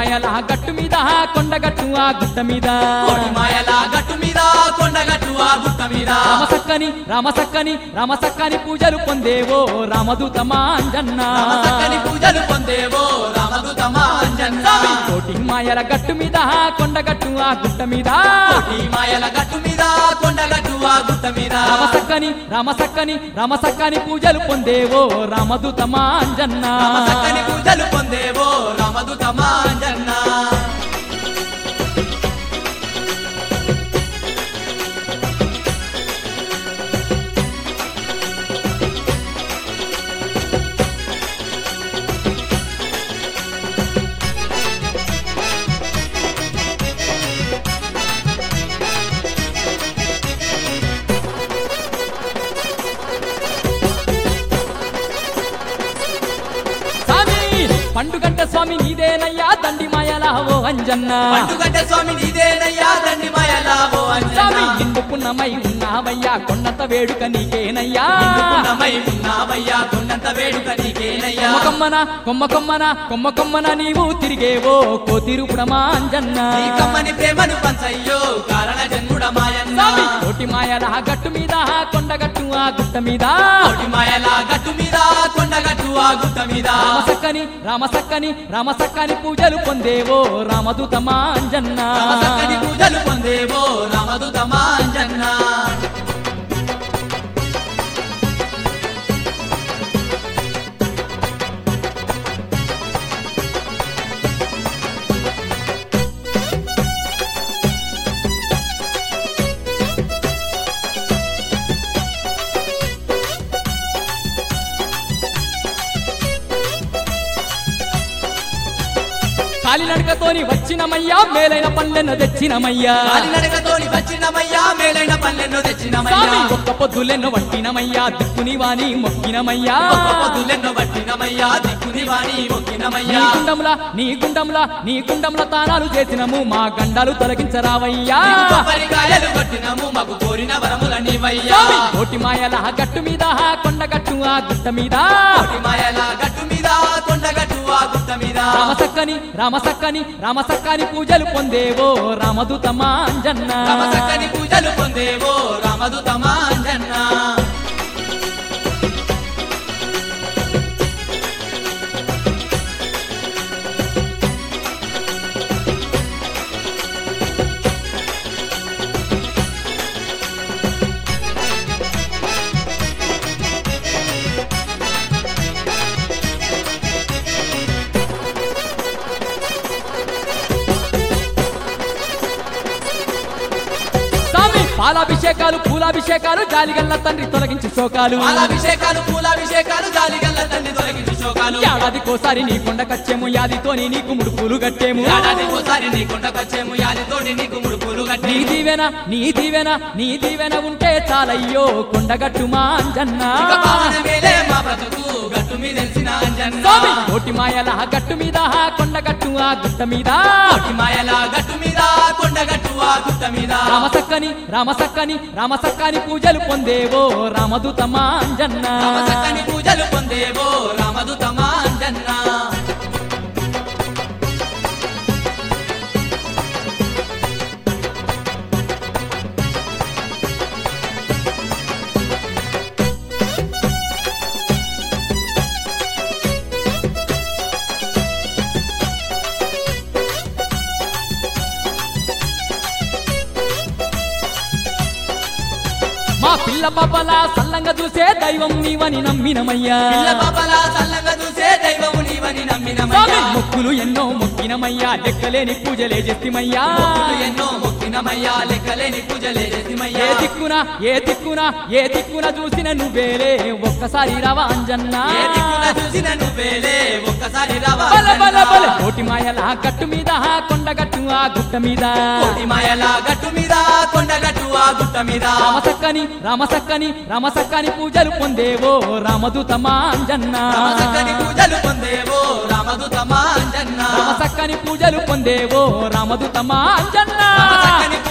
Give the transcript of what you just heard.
మాయల గట్టు మీద కొండగట్టు ఆ గుట్ట మీద కోటి మాయల గట్టు మీద కొండగట్టు ఆ గుట్ట మీద రామసక్కని రామసక్కని రామసక్కని పూజలు పొందేవో రామదూత మాంజన్న చక్కని పూజలు పొందేవో రామదూత మాంజన్న కోటి మాయల గట్టు మీద కొండగట్టు ఆ గుట్ట మీద కోటి మాయల గట్టు మీద కొండగట్టు ఆ గుట్ట మీద రామసక్కని రామసక్కని రామసక్కని పూజలు పొందేవో రామదూత మాంజన్న చక్కని పూజలు పొందేవో రామదూత మాంజన్న స్వామి పండుగంట స్వామి నీదేనయ్యా దండి మాయల ఓ అంజన్న పండుగంటే స్వామి నీదేనయ్యా దండి మాయల ఓ స్వామి అంజన్న ఇందుకున్నమై ఉన్నావయ్యా కొండంత వేడుక నీకేనయ్యా నిండుకున్నమై ఉన్నావయ్యా కొండంత వేడుక నీకేనయ్యా కొమ్మ కొమ్మన కొమ్మ కొమ్మన కొమ్మ కొమ్మన నీవు తిరిగేవో కోతిరుపుడమా అంజన్న నీ కమ్మని ప్రేమను పంచయ్యో కారణ జన్ముడ మాయన్న స్వామి కోటి మాయల గట్టు మీద కొండగట్టు ఆ గుట్ట మీద కోటి మాయల గట్టు మీద కొండగట్టు ఆ గుట్ట మీద రామసక్కని రామసక్కని రామసక్కని పూజలు పొందేవో రామదూత మాంజన్న చక్కని పూజలు పొందేవో రామదూత మాంజన్న కాలినడకతోని వచ్చినమయ్యా మేలైన పల్లెన తెచ్చినమయ్యా కాలినడకతోని వచ్చినమయ్యా మేలైన పల్లెను స్వామి తెచ్చినమయ్యా ఒక్క పొద్దులెన్నో వట్టినమయ్యా దిక్కుని వాని మొక్కినమయ్యా గొప్ప పొద్దులెన్నో పట్టినమయ్యా దిక్కుని వాణి నీ మొక్కినమయ్యా గుండంలా నీ గుండంలా నీ గుండంలా తానాలు చేసినము మా గండాలు తొలగించరావయ్యా నీకు కొబ్బరికాయలు కొట్టినము మాకు కోరిన వరములనివయ్యా స్వామి కోటి మాయల గట్టు మీద కొండగట్టు ఆ గుట్ట మీద కోటి మాయల గట్టు మీద కొండగట్టు ఆ గుట్ట మీద రామసక్కని రామసక్కని రామసక్కని పూజలు పొందేవో రామదూత మాంజన్న రామచక్కని పూజలు పొందేవో రామదూత మాంజన్న స్వామి పాలాభిషేకాలు పూలాభిషేకాలు జాలిగల్ల తండ్రి తొలగించి శోకాలు పాలాభిషేకాలు పూలాభిషేకాలు జాలిగల్ల తండ్రి తొలగించి శోకాలు ఏడాదికోసారి నీ కొండకచ్చేము యాదితోని నీకు ముడుపులు కట్టేము ఏడాదికోసారి నీ కొండకొచ్చేము యాదితోటి నీకు ముడుపులు నీ కట్టి దీవెన నీ దీవెన నీ దీవెన ఉంటే చాలయ్యో కొండగట్టు మాంజన్న ఇక పావనమేలే మా బ్రతుకు గట్టు మీద తెలిసిన అంజన్న స్వామి కోటి మాయల గట్టు మీద కొండగట్టు ఆ గుట్ట మీద కోటి మాయల గట్టు మీద కొండగట్టు ఆ గుట్ట మీద రామసక్కని రామసక్కని రామసక్కని పూజలు పొందేవో రామదూత మాంజన్న రామచక్కని పూజలు పొందేవో రామదూత మాంజన్న మా పిల్ల పాపల సల్లంగా చూసే దైవం నీవని నమ్మినమయ్యా పిల్ల పాపలా చల్లగా చూసే దైవము నీవని స్వామి నమ్మినమయ్యా మొక్కులు ఎన్నో మొక్కినమయ్యా లెక్కలేని పూజలే చేస్తిమయ్యా మొక్కులు ఎన్నో మొక్కినమయ్యా లెక్కలేని పూజలే ఏ చేసిమయ్యా దిక్కున ఏ దిక్కున ఏ దిక్కున చూసిన నువ్వేలే ఒక్కసారి రావా అంజన్నా ఏ దిక్కున చూసిన నువ్వేలే ఒక్కసారి రావా బల బల బల అంజన్న. కోటి మాయల గట్టు మీద కొండగట్టు ఆ గుట్ట మీద కోటి మాయల గట్టు మీద కొండగట్టు ఆ గుట్ట మీద రామసక్కని రామసక్కని రామసక్కని పూజలు పొందేవో రామదూత మాంజన్న రామచక్కని పూజలు పొందేవో రామదూత మాంజన్న రామసక్కని పూజలు పొందేవో రామదూత మాంజన్న రామచక్కని